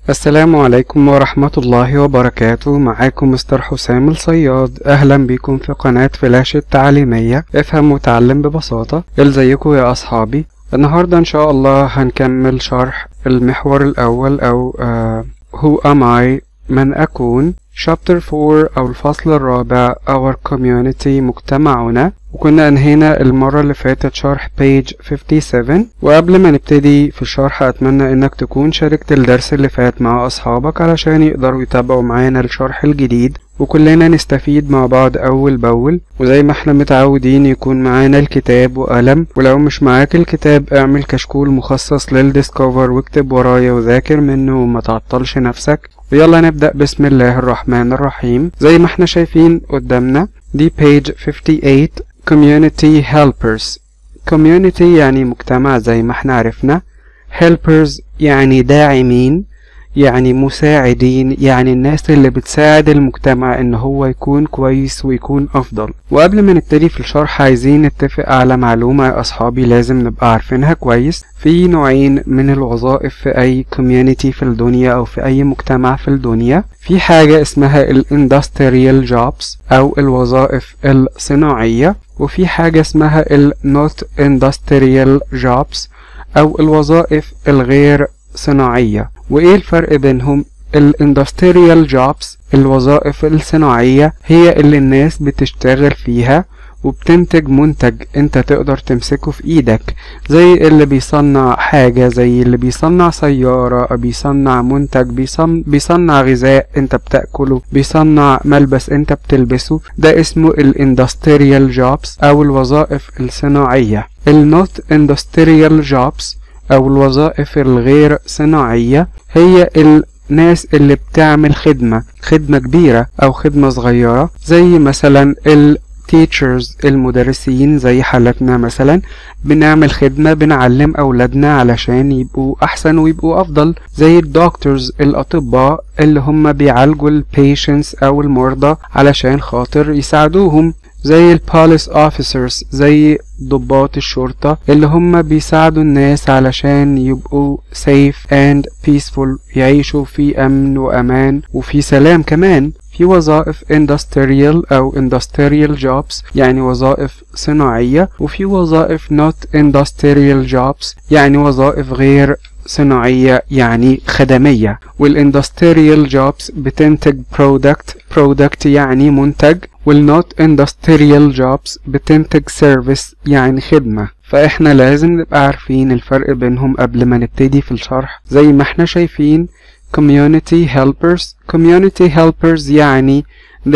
السلام عليكم ورحمة الله وبركاته معاكم مستر حسام الصياد أهلا بكم في قناة فلاش التعليمية افهم وتعلم ببساطة ازيكم يا أصحابي النهاردة إن شاء الله هنكمل شرح المحور الأول أو آه Who am I من أكون Chapter 4 أو الفصل الرابع Our Community مجتمعنا وكنا انهينا المرة اللي فاتت شرح page 57 وقبل ما نبتدي في الشرح اتمنى انك تكون شاركت الدرس اللي فات مع اصحابك علشان يقدروا يتابعوا معانا الشرح الجديد وكلنا نستفيد مع بعض اول باول وزي ما احنا متعودين يكون معانا الكتاب وقلم ولو مش معاك الكتاب اعمل كشكول مخصص للديسكفر واكتب ورايا وذاكر منه وما تعطلش نفسك ويلا نبدأ بسم الله الرحمن الرحيم زي ما احنا شايفين قدامنا دي page 58 community helpers community يعني مجتمع زي ما احنا عرفنا helpers يعني داعمين يعني مساعدين يعني الناس اللي بتساعد المجتمع ان هو يكون كويس ويكون افضل وقبل ما نبتدي في الشرح عايزين نتفق على معلومة يا اصحابي لازم نبقى عارفينها كويس في نوعين من الوظائف في اي community في الدنيا او في اي مجتمع في الدنيا في حاجة اسمها الاندستريال جوبز او الوظائف الصناعية وفي حاجة اسمها النوت اندستريال جوبز او الوظائف الغير صناعية وايه الفرق بينهم الاندستريال جوبز الوظائف الصناعية هي اللي الناس بتشتغل فيها وبتنتج منتج انت تقدر تمسكه في ايدك زي اللي بيصنع حاجة زي اللي بيصنع سيارة بيصنع منتج بيصنع, بيصنع غذاء انت بتأكله بيصنع ملبس انت بتلبسه ده اسمه الاندستريال جوبز او الوظائف الصناعية النوت اندستريال جوبز أو الوظائف الغير صناعية هي الناس اللي بتعمل خدمة خدمة كبيرة أو خدمة صغيرة زي مثلا ال teachers المدرسين زي حالتنا مثلا بنعمل خدمة بنعلم أولادنا علشان يبقوا أحسن ويبقوا أفضل زي الدكتورز الأطباء اللي هم بيعالجوا البيشنس أو المرضى علشان خاطر يساعدوهم زي البوليس اوفيسرز زي ضباط الشرطة اللي هم بيساعدوا الناس علشان يبقوا safe and peaceful يعيشوا في أمن وأمان وفي سلام كمان في وظائف industrial أو industrial jobs يعني وظائف صناعية وفي وظائف not industrial jobs يعني وظائف غير صناعية يعني خدمية والاندستريال جوبز بتنتج برودكت برودكت يعني منتج والنوت اندستريال جوبز بتنتج سيرفيس يعني خدمة فاحنا لازم نبقى عارفين الفرق بينهم قبل ما نبتدي في الشرح زي ما احنا شايفين community helpers community helpers يعني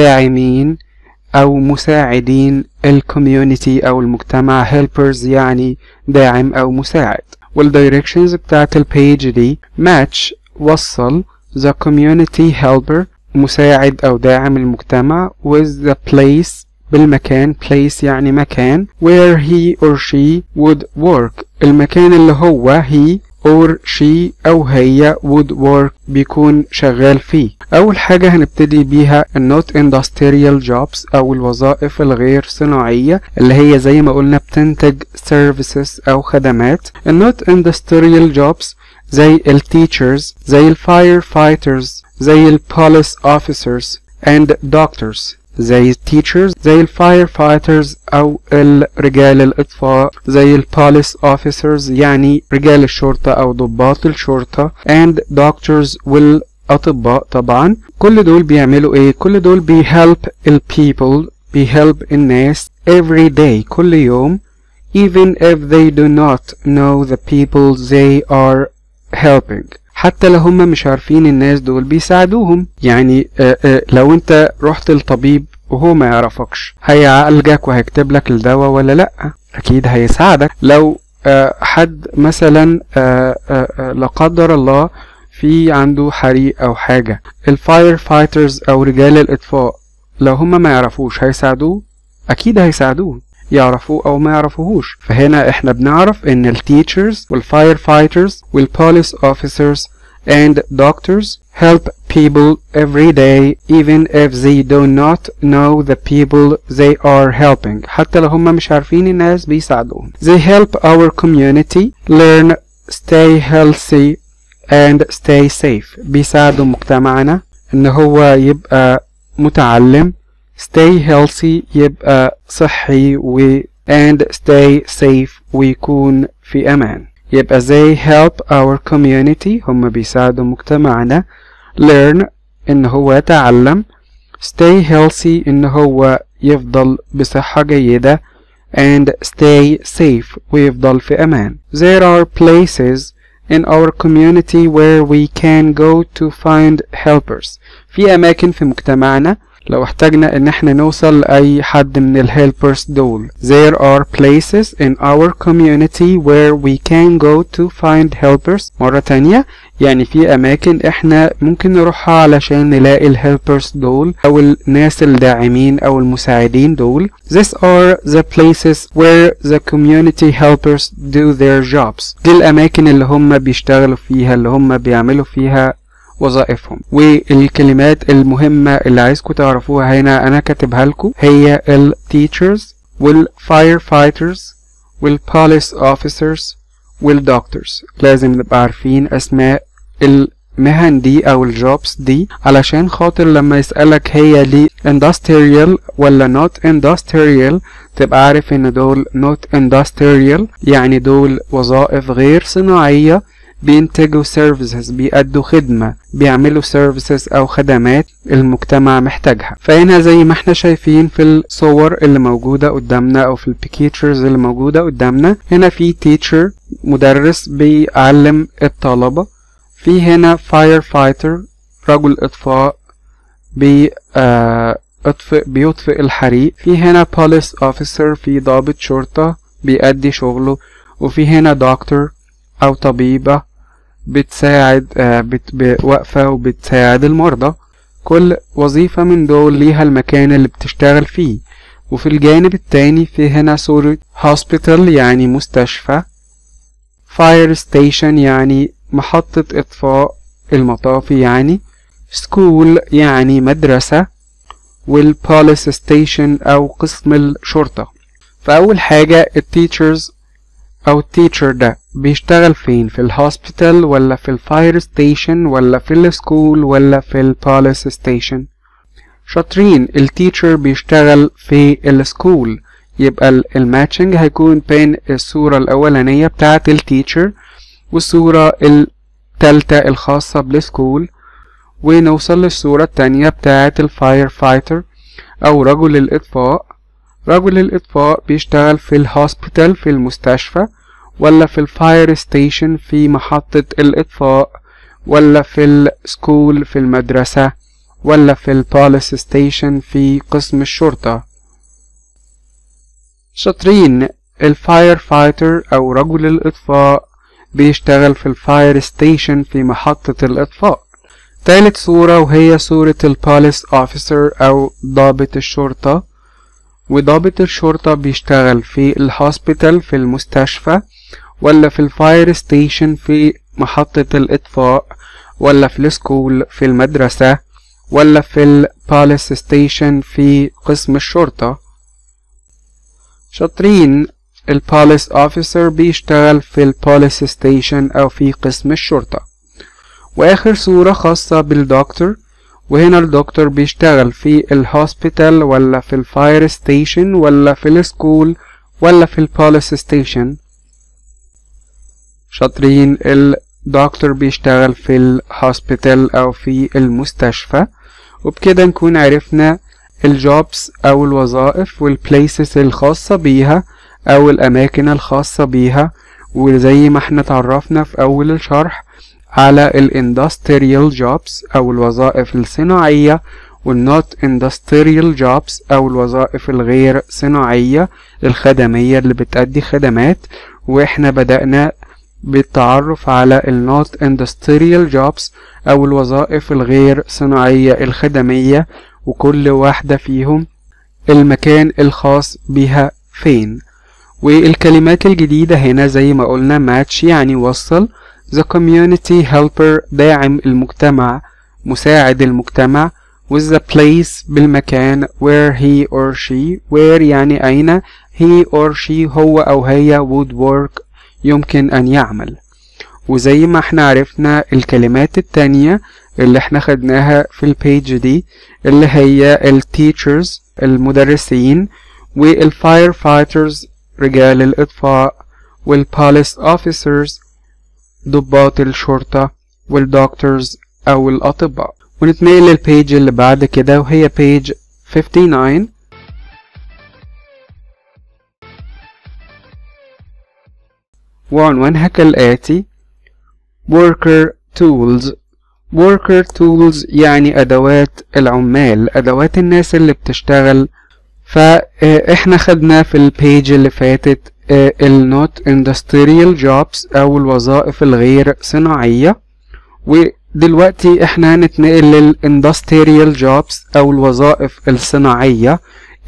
داعمين أو مساعدين الكوميونيتي أو المجتمع helpers يعني داعم أو مساعد والدايركشنز بتاعت البيج دي match وصل the community helper مساعد أو داعم المجتمع with the place بالمكان place يعني مكان where he or she would work المكان اللي هو he or she أو هي would work بيكون شغال فيه أول حاجة هنبتدي بيها النوت industrial jobs أو الوظائف الغير صناعية اللي هي زي ما قلنا بتنتج services أو خدمات النوت industrial jobs زي ال teachers زي ال firefighters زي ال police officers and doctors زي teachers زي ال firefighters أو رجال الإطفاء زي ال police officers يعني رجال الشرطة أو ضباط الشرطة and doctors والأطباء طبعا كل دول بيعملوا إيه؟ كل دول بيhelp ال people بيhelp الناس every day كل يوم even if they do not know the people they are helping حتى لو هم مش عارفين الناس دول بيساعدوهم يعني آآ آآ لو انت رحت للطبيب وهو ما يعرفكش هيعالجك وهيكتب لك الدواء ولا لا اكيد هيساعدك لو حد مثلا لا قدر الله في عنده حريق او حاجة الفاير فايترز او رجال الاطفاء لو هم ما يعرفوش هيساعدوه اكيد هيساعدوه يعرفوه او ما يعرفوهوش فهنا احنا بنعرف ان التيتشرز والفاير فايترز والبوليس اوفيسرز and doctors help people every day even if they do not know the people they are helping حتى لو هم مش عارفين الناس بيساعدوهم they help our community learn stay healthy and stay safe بيساعدوا مجتمعنا ان هو يبقى متعلم stay healthy يبقى صحي و and stay safe ويكون في امان يبقى they help our community هم بيساعدوا مجتمعنا learn ان هو يتعلم stay healthy ان هو يفضل بصحة جيدة and stay safe ويفضل في أمان. There are places in our community where we can go to find helpers. في أماكن في مجتمعنا لو احتاجنا ان احنا نوصل لأي حد من الهيلبرز دول. There are places in our community where we can go to find helpers. مرة تانية يعني في أماكن إحنا ممكن نروحها علشان نلاقي الهيلبرز دول أو الناس الداعمين أو المساعدين دول. These are the places where the community helpers do their jobs. دي الأماكن اللي هم بيشتغلوا فيها اللي هم بيعملوا فيها وظائفهم والكلمات المهمة اللي عايزكم تعرفوها هنا أنا كاتبها لكم هي ال teachers وال firefighters وال police officers والدكتورز لازم نبقى عارفين أسماء المهن دي أو الجوبس دي علشان خاطر لما يسألك هي دي industrial ولا not industrial تبقى عارف إن دول not industrial يعني دول وظائف غير صناعية بينتجوا services بيأدوا خدمة بيعملوا services أو خدمات المجتمع محتاجها فهنا زي ما احنا شايفين في الصور اللي موجودة قدامنا أو في البيكيتشرز اللي موجودة قدامنا هنا في teacher مدرس بيعلم الطلبة في هنا firefighter رجل إطفاء بي آه اطفئ بيطفئ الحريق في هنا police officer في ضابط شرطة بيأدي شغله وفي هنا doctor أو طبيبة بتساعد آه بت واقفة وبتساعد المرضى كل وظيفة من دول ليها المكان اللي بتشتغل فيه وفي الجانب التاني في هنا صورة hospital يعني مستشفى fire station يعني محطة إطفاء المطافي يعني school يعني مدرسة والبوليس ستيشن أو قسم الشرطة فأول حاجة التيتشرز أو التيتشر ده بيشتغل فين في الهوسبيتال ولا في الفاير ستيشن ولا في السكول ولا في البوليس ستيشن شاطرين التيتشر بيشتغل في السكول يبقى الماتشنج هيكون بين الصورة الأولانية بتاعة التيتشر والصورة التالتة الخاصة بالسكول ونوصل للصورة التانية بتاعة الفاير فايتر أو رجل الإطفاء رجل الإطفاء بيشتغل في الهوسبيتال في المستشفى ولا في الفاير ستيشن في محطة الإطفاء ولا في السكول في المدرسة ولا في البوليس ستيشن في قسم الشرطة شاطرين الفاير فايتر أو رجل الإطفاء بيشتغل في الفاير ستيشن في محطة الإطفاء تالت صورة وهي صورة البوليس اوفيسر أو ضابط الشرطة وضابط الشرطة بيشتغل في الهوسبيتال في المستشفى ولا في الفاير ستيشن في محطة الإطفاء ولا في السكول في المدرسة ولا في البوليس ستيشن في قسم الشرطة شاطرين البوليس اوفيسر بيشتغل في البوليس ستيشن أو في قسم الشرطة وآخر صورة خاصة بالدكتور وهنا الدكتور بيشتغل في الهوسبيتال ولا في الفاير ستيشن ولا في السكول ولا في البوليس ستيشن شاطرين الدكتور بيشتغل في الهوسبيتال او في المستشفى وبكده نكون عرفنا الجوبس او الوظائف والبليسز الخاصة بيها او الاماكن الخاصة بيها وزي ما احنا تعرفنا في اول الشرح على الاندستريال جوبز او الوظائف الصناعية والنوت اندستريال جوبز او الوظائف الغير صناعية الخدمية اللي بتأدي خدمات واحنا بدأنا بالتعرف على النوت اندستريال جوبز او الوظائف الغير صناعية الخدمية وكل واحدة فيهم المكان الخاص بها فين والكلمات الجديدة هنا زي ما قلنا ماتش يعني وصل the community helper داعم المجتمع مساعد المجتمع with the place بالمكان where he or she where يعني أين he or she هو أو هي would work يمكن أن يعمل وزي ما احنا عرفنا الكلمات التانية اللي احنا خدناها في البيج دي اللي هي ال teachers المدرسين وال firefighters رجال الإطفاء وال police officers ضباط الشرطة وال doctors أو الأطباء ونتنقل للبيج اللي بعد كده وهي page 59 وعنوانها كالآتي worker tools worker tools يعني أدوات العمال أدوات الناس اللي بتشتغل فإحنا خدنا في البيج اللي فاتت ال not industrial jobs أو الوظائف الغير صناعية ودلوقتي احنا هنتنقل لل industrial jobs أو الوظائف الصناعية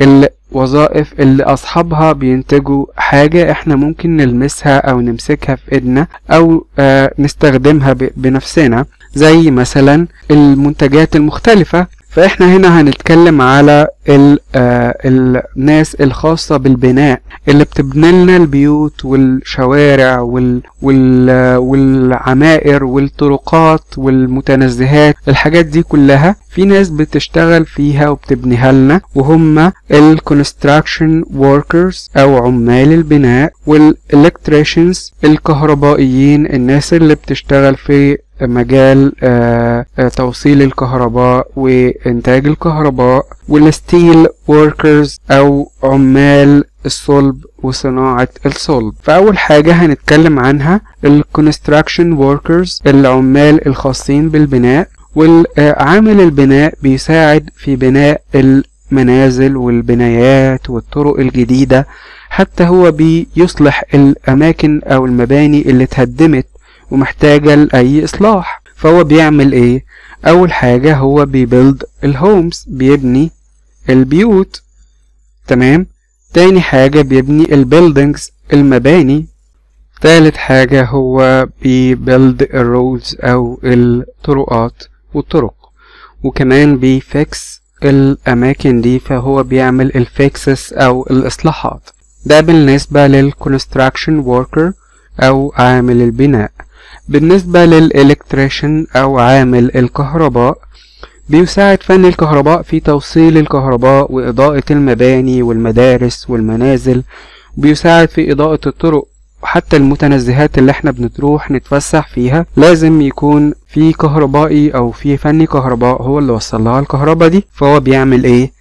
الوظائف اللي أصحابها بينتجوا حاجة احنا ممكن نلمسها أو نمسكها في إيدنا أو آه نستخدمها بنفسنا زي مثلا المنتجات المختلفة فاحنا هنا هنتكلم على ال آه الناس الخاصة بالبناء اللي بتبني لنا البيوت والشوارع وال وال والعمائر والطرقات والمتنزهات الحاجات دي كلها في ناس بتشتغل فيها وبتبنيها لنا وهم ال construction workers او عمال البناء والelectricians الكهربائيين الناس اللي بتشتغل في مجال آه توصيل الكهرباء وإنتاج الكهرباء والستيل وركرز أو عمال الصلب وصناعة الصلب فأول حاجة هنتكلم عنها الكونستراكشن وركرز العمال الخاصين بالبناء والعامل البناء بيساعد في بناء المنازل والبنايات والطرق الجديدة حتى هو بيصلح الأماكن أو المباني اللي اتهدمت ومحتاجة لأي إصلاح فهو بيعمل إيه؟ أول حاجة هو بيبيلد الهومز بيبني البيوت تمام تاني حاجة بيبني البيلدينجز المباني تالت حاجة هو بيبيلد الرودز أو الطرقات والطرق وكمان بيفكس الأماكن دي فهو بيعمل الفيكسس أو الإصلاحات ده بالنسبة للكونستراكشن وركر أو عامل البناء بالنسبة للإلكتريشن أو عامل الكهرباء بيساعد فن الكهرباء في توصيل الكهرباء وإضاءة المباني والمدارس والمنازل بيساعد في إضاءة الطرق وحتى المتنزهات اللي احنا بنروح نتفسح فيها لازم يكون في كهربائي او في فني كهرباء هو اللي وصل لها الكهرباء دي فهو بيعمل ايه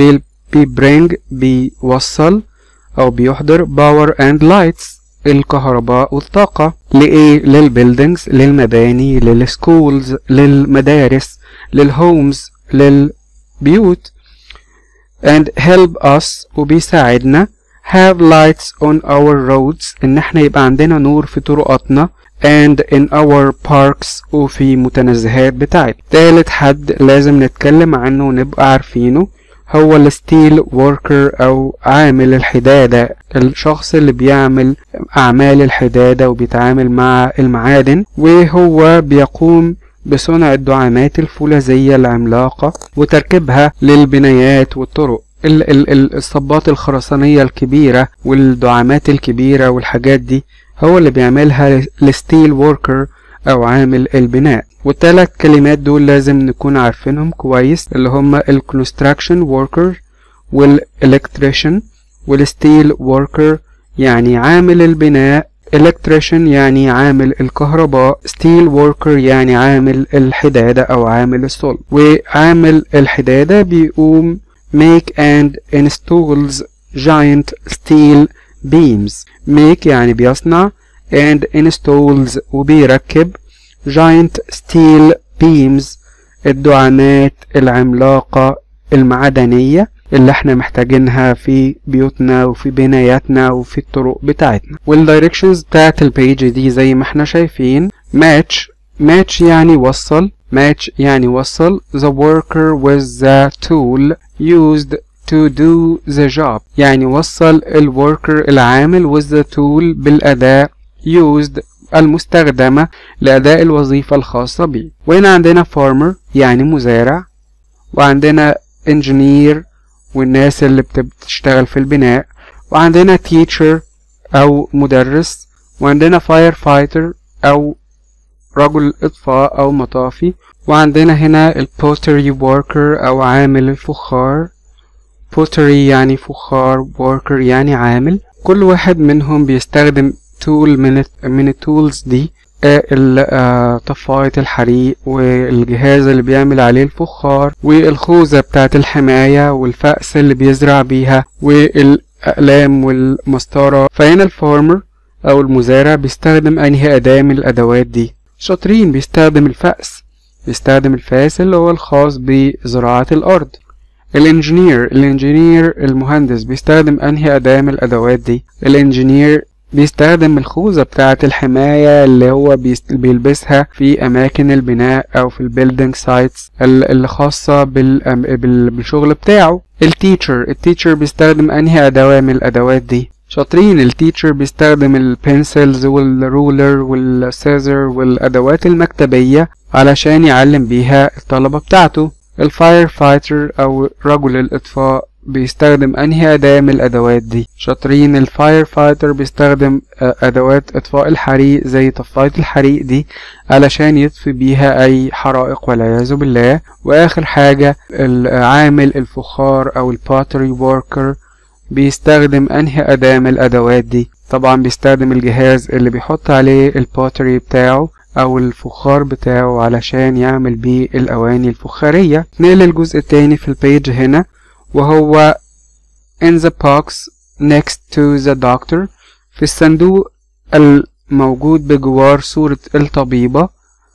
بيبرينج بيوصل او بيحضر باور اند لايتس الكهرباء والطاقة لإيه؟ للبيلدينجز للمباني للسكولز للمدارس للهومز للبيوت and help us وبيساعدنا have lights on our roads إن احنا يبقى عندنا نور في طرقاتنا and in our parks وفي متنزهات بتاعتنا تالت حد لازم نتكلم عنه ونبقى عارفينه هو الستيل وركر او عامل الحدادة الشخص اللي بيعمل اعمال الحدادة وبيتعامل مع المعادن وهو بيقوم بصنع الدعامات الفولاذية العملاقة وتركيبها للبنايات والطرق ال ال الصبات الخرسانية الكبيرة والدعامات الكبيرة والحاجات دي هو اللي بيعملها الستيل وركر او عامل البناء والتلات كلمات دول لازم نكون عارفينهم كويس اللي هما ال construction worker وال electrician والستيل worker يعني عامل البناء electrician يعني عامل الكهرباء steel worker يعني عامل الحدادة أو عامل الصلب وعامل الحدادة بيقوم make and installs giant steel beams make يعني بيصنع and installs وبيركب giant steel beams الدعامات العملاقة المعدنية اللي احنا محتاجينها في بيوتنا وفي بناياتنا وفي الطرق بتاعتنا والدايركشنز بتاعت البيج دي زي ما احنا شايفين match match يعني وصل match يعني وصل the worker with the tool used to do the job يعني وصل الوركر العامل with the tool بالأداة used المستخدمة لأداء الوظيفة الخاصة به وهنا عندنا farmer يعني مزارع وعندنا engineer والناس اللي بتشتغل في البناء وعندنا teacher أو مدرس وعندنا firefighter أو رجل إطفاء أو مطافي وعندنا هنا البوتري worker أو عامل الفخار بوتري يعني فخار worker يعني عامل كل واحد منهم بيستخدم تول من من التولز دي طفاية الحريق والجهاز اللي بيعمل عليه الفخار والخوذة بتاعة الحماية والفأس اللي بيزرع بيها والأقلام والمسطرة فهنا الفارمر أو المزارع بيستخدم أنهي أداة من الأدوات دي شاطرين بيستخدم الفأس بيستخدم الفاس اللي هو الخاص بزراعة الأرض الانجينير الانجينير المهندس بيستخدم أنهي أداة من الأدوات دي الانجينير بيستخدم الخوذة بتاعة الحماية اللي هو بيلبسها في أماكن البناء أو في البيلدينج سايتس اللي خاصة بالشغل بتاعه التيتشر التيتشر بيستخدم أنهي أداة من الأدوات دي شاطرين التيتشر بيستخدم البنسلز والرولر والسيزر والأدوات المكتبية علشان يعلم بيها الطلبة بتاعته الفاير فايتر أو رجل الإطفاء بيستخدم أنهي أداة من الأدوات دي شاطرين الفاير فايتر بيستخدم أدوات إطفاء الحريق زي طفاية الحريق دي علشان يطفي بيها أي حرائق والعياذ بالله وآخر حاجة العامل الفخار أو الباتري ووركر بيستخدم أنهي أداة من الأدوات دي طبعا بيستخدم الجهاز اللي بيحط عليه الباتري بتاعه أو الفخار بتاعه علشان يعمل بيه الأواني الفخارية نقل الجزء التاني في البيج هنا وهو in the box next to the doctor في الصندوق الموجود بجوار صورة الطبيبة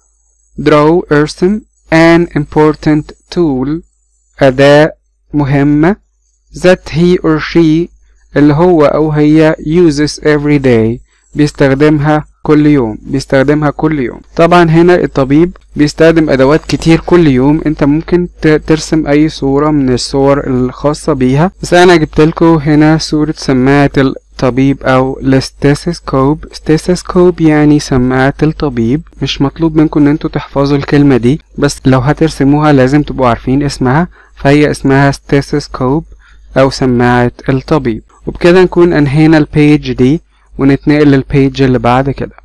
draw ارسم an important tool أداة مهمة that he or she اللي هو أو هي uses every day بيستخدمها كل يوم بيستخدمها كل يوم طبعا هنا الطبيب بيستخدم ادوات كتير كل يوم انت ممكن ترسم اي صورة من الصور الخاصة بيها بس انا جبت لكم هنا صورة سماعة الطبيب او الستيثوسكوب ستيثوسكوب يعني سماعة الطبيب مش مطلوب منكم ان انتوا تحفظوا الكلمة دي بس لو هترسموها لازم تبقوا عارفين اسمها فهي اسمها ستيثوسكوب او سماعة الطبيب وبكده نكون انهينا البيج دي ونتنقل للبيج اللي بعد كده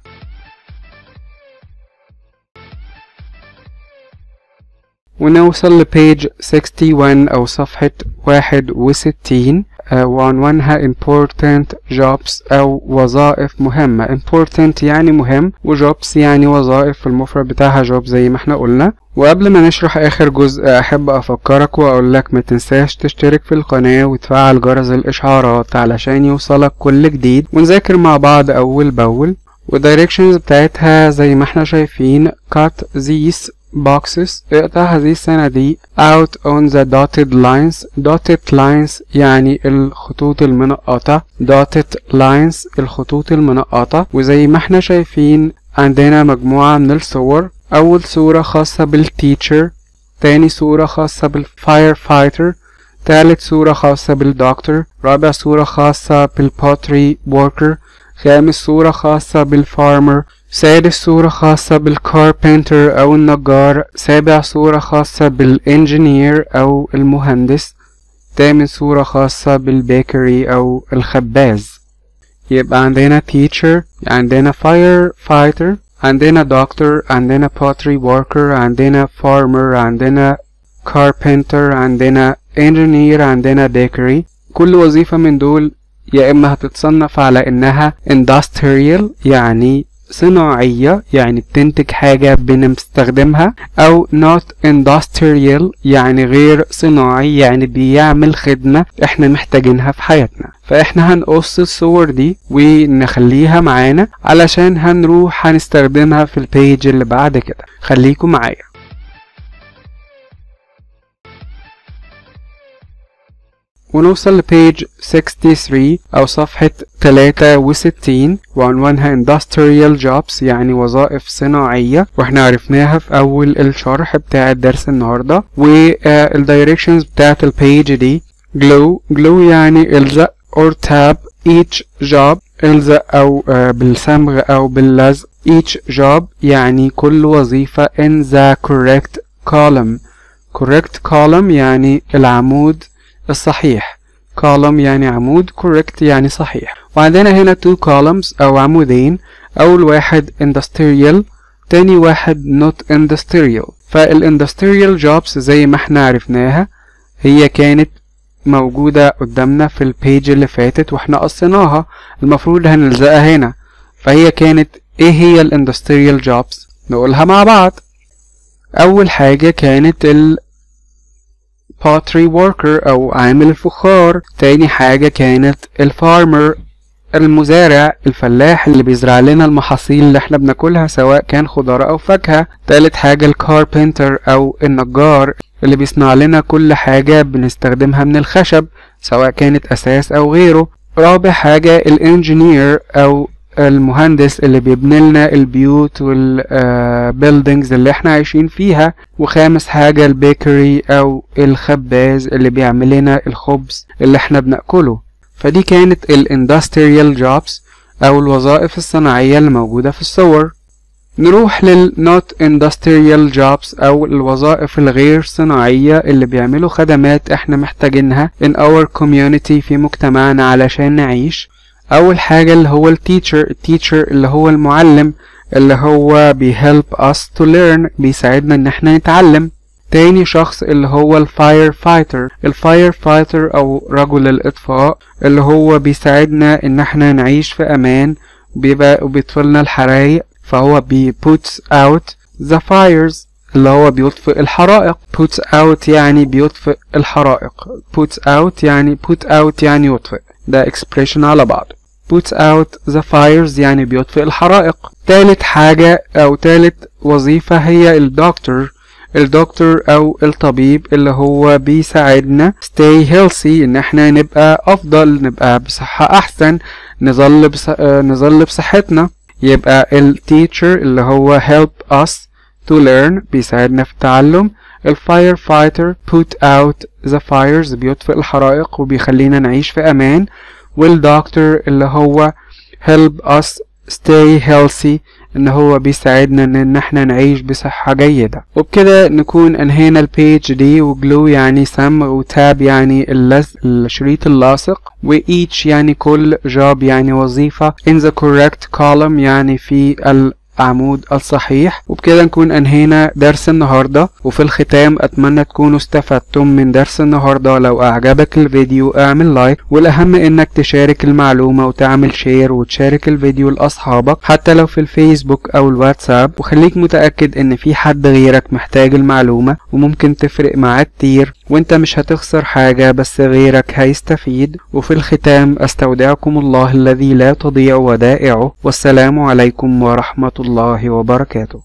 ونوصل لبيج 61 أو صفحة 61 وعنوانها important jobs أو وظائف مهمة important يعني مهم وجوبس يعني وظائف في المفرد بتاعها job زي ما احنا قلنا وقبل ما نشرح آخر جزء أحب أفكرك وأقول لك ما تنساش تشترك في القناة وتفعل جرس الإشعارات علشان يوصلك كل جديد ونذاكر مع بعض أول بأول والدايركشنز بتاعتها زي ما احنا شايفين cut these boxes اقطع هذه الصناديق out on the dotted lines dotted lines يعني الخطوط المنقطة dotted lines الخطوط المنقطة وزي ما احنا شايفين عندنا مجموعة من الصور أول صورة خاصة بالتيتشر تاني صورة خاصة بالفاير فايتر تالت صورة خاصة بالدكتور رابع صورة خاصة بالبوتري worker خامس صورة خاصة بالفارمر سادس صورة خاصة بالكاربنتر أو النجار سابع صورة خاصة بالإنجينير أو المهندس تامن صورة خاصة بالبيكري أو الخباز يبقى عندنا teacher عندنا firefighter عندنا doctor عندنا pottery worker عندنا farmer عندنا carpenter عندنا engineer عندنا bakery كل وظيفة من دول يا إما هتتصنف على إنها industrial يعني صناعية يعني بتنتج حاجة بنستخدمها أو not industrial يعني غير صناعي يعني بيعمل خدمة احنا محتاجينها في حياتنا فاحنا هنقص الصور دي ونخليها معانا علشان هنروح هنستخدمها في البيج اللي بعد كده خليكم معايا ونوصل لبيج 63 أو صفحة 63 وعنوانها Industrial Jobs يعني وظائف صناعية واحنا عرفناها في أول الشرح بتاع الدرس النهاردة والدايركشنز بتاعت البيج دي glue glue يعني الزق or tab each job الزق أو بالصمغ أو باللزق each job يعني كل وظيفة in the correct column correct column يعني العمود الصحيح column يعني عمود correct يعني صحيح وعندنا هنا two columns أو عمودين أول واحد industrial تاني واحد not industrial فالاندستريال جوبز زي ما احنا عرفناها هي كانت موجودة قدامنا في البيج اللي فاتت واحنا قصيناها المفروض هنلزقها هنا فهي كانت ايه هي الاندستريال جوبز نقولها مع بعض اول حاجة كانت ال pottery worker او عامل الفخار تاني حاجة كانت الفارمر المزارع الفلاح اللي بيزرع لنا المحاصيل اللي احنا بناكلها سواء كان خضار او فاكهة تالت حاجة الكاربنتر او النجار اللي بيصنع لنا كل حاجة بنستخدمها من الخشب سواء كانت اساس او غيره رابع حاجة الانجينير او المهندس اللي بيبني لنا البيوت والبيلدينجز اللي احنا عايشين فيها وخامس حاجة البيكري او الخباز اللي بيعمل لنا الخبز اللي احنا بناكله فدي كانت الاندستريال جوبز او الوظائف الصناعية اللي موجودة في الصور نروح لل not industrial jobs او الوظائف الغير صناعية اللي بيعملوا خدمات احنا محتاجينها in our community في مجتمعنا علشان نعيش اول حاجة اللي هو التيتشر التيتشر اللي هو المعلم اللي هو بيهلب us to learn بيساعدنا ان احنا نتعلم تاني شخص اللي هو الفاير فايتر الفاير فايتر او رجل الاطفاء اللي هو بيساعدنا ان احنا نعيش في امان بيبقى وبيطفلنا الحرايق فهو بي puts out the fires اللي هو بيطفئ الحرائق puts out يعني بيطفئ الحرائق puts out يعني put out يعني يطفئ ده expression على بعض puts out the fires يعني بيطفئ الحرائق تالت حاجة أو تالت وظيفة هي الدكتور الدكتور أو الطبيب اللي هو بيساعدنا stay healthy إن احنا نبقى أفضل نبقى بصحة أحسن نظل بص... نظل بصحتنا يبقى ال teacher اللي هو help us to learn بيساعدنا في التعلم ال firefighter put out the fires بيطفئ الحرائق وبيخلينا نعيش في أمان والدكتور اللي هو help us stay healthy ان هو بيساعدنا ان احنا نعيش بصحة جيدة وبكده نكون انهينا البيج دي وجلو يعني سم وتاب يعني اللز... الشريط اللاصق وeach يعني كل job يعني وظيفة in the correct column يعني في العمود الصحيح وبكده نكون انهينا درس النهاردة وفي الختام اتمنى تكونوا استفدتم من درس النهاردة لو اعجبك الفيديو اعمل لايك والاهم انك تشارك المعلومة وتعمل شير وتشارك الفيديو لاصحابك حتى لو في الفيسبوك او الواتساب وخليك متأكد ان في حد غيرك محتاج المعلومة وممكن تفرق معاه كتير وانت مش هتخسر حاجة بس غيرك هيستفيد وفي الختام استودعكم الله الذي لا تضيع ودائعه والسلام عليكم ورحمة الله وبركاته